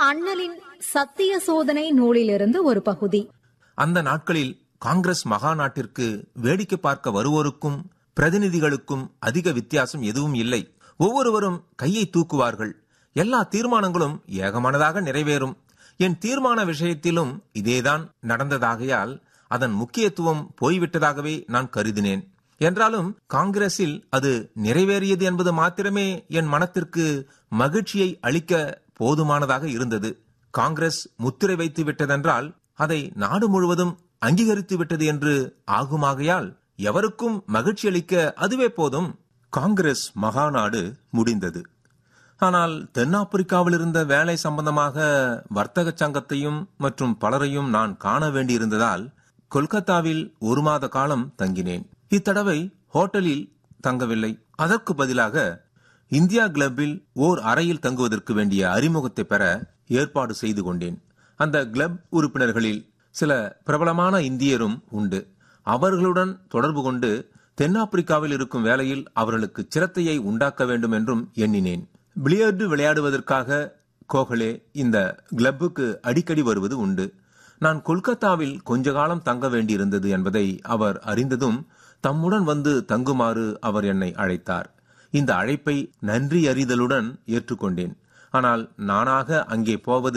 அண்ணலின் சத்திய சோதனை நூலிலிருந்து ஒரு பகுதி அந்த நாட்களில் காங்கிரஸ் மகாநாட்டிற்கு வேடிக்கை பார்க்க வருவோருக்கும் பிரதிநிதிகளுக்கும் அதிக வித்தியாசம் எதுவும் இல்லை ஒவ்வொருவரும் கையை தூக்குவார்கள் எல்லா தீர்மானங்களும் ஏகமானதாக நிறைவேறும் என் தீர்மான விஷயத்திலும் இதேதான் நடந்ததாகையால் அதன் முக்கியத்துவம் போய்விட்டதாகவே நான் கருதினேன் என்றாலும் காங்கிரஸில் அது நிறைவேறியது என்பது மாத்திரமே என் மனத்திற்கு மகிழ்ச்சியை அளிக்க போதுமானதாக இருந்தது காங்கிரஸ் முத்திரை வைத்து விட்டதென்றால் அதை நாடு முழுவதும் அங்கீகரித்து விட்டது என்று ஆகுமாகையால் எவருக்கும் மகிழ்ச்சி அளிக்க அதுவே போதும் காங்கிரஸ் மகாநாடு முடிந்தது ஆனால் தென்னாப்பிரிக்காவில் இருந்த வேலை சம்பந்தமாக வர்த்தக சங்கத்தையும் மற்றும் பலரையும் நான் காண வேண்டியிருந்ததால் கொல்கத்தாவில் ஒரு மாத காலம் தங்கினேன் இத்தடவை ஹோட்டலில் தங்கவில்லை அதற்கு பதிலாக இந்தியா கிளப்பில் ஓர் அறையில் தங்குவதற்கு வேண்டிய அறிமுகத்தை பெற ஏற்பாடு செய்து கொண்டேன் அந்த கிளப் உறுப்பினர்களில் சில பிரபலமான இந்தியரும் உண்டு அவர்களுடன் தொடர்பு கொண்டு தென்னாப்பிரிக்காவில் இருக்கும் வேளையில் அவர்களுக்கு சிரத்தையை உண்டாக்க வேண்டும் என்றும் எண்ணினேன் பிளியர்டு விளையாடுவதற்காக கோகலே இந்த கிளப்புக்கு அடிக்கடி வருவது உண்டு நான் கொல்கத்தாவில் கொஞ்ச காலம் தங்க வேண்டியிருந்தது என்பதை அவர் அறிந்ததும் தம்முடன் வந்து தங்குமாறு அவர் என்னை அழைத்தார் இந்த அழைப்பை நன்றி அறிதலுடன் ஏற்றுக்கொண்டேன் ஆனால் நானாக அங்கே போவது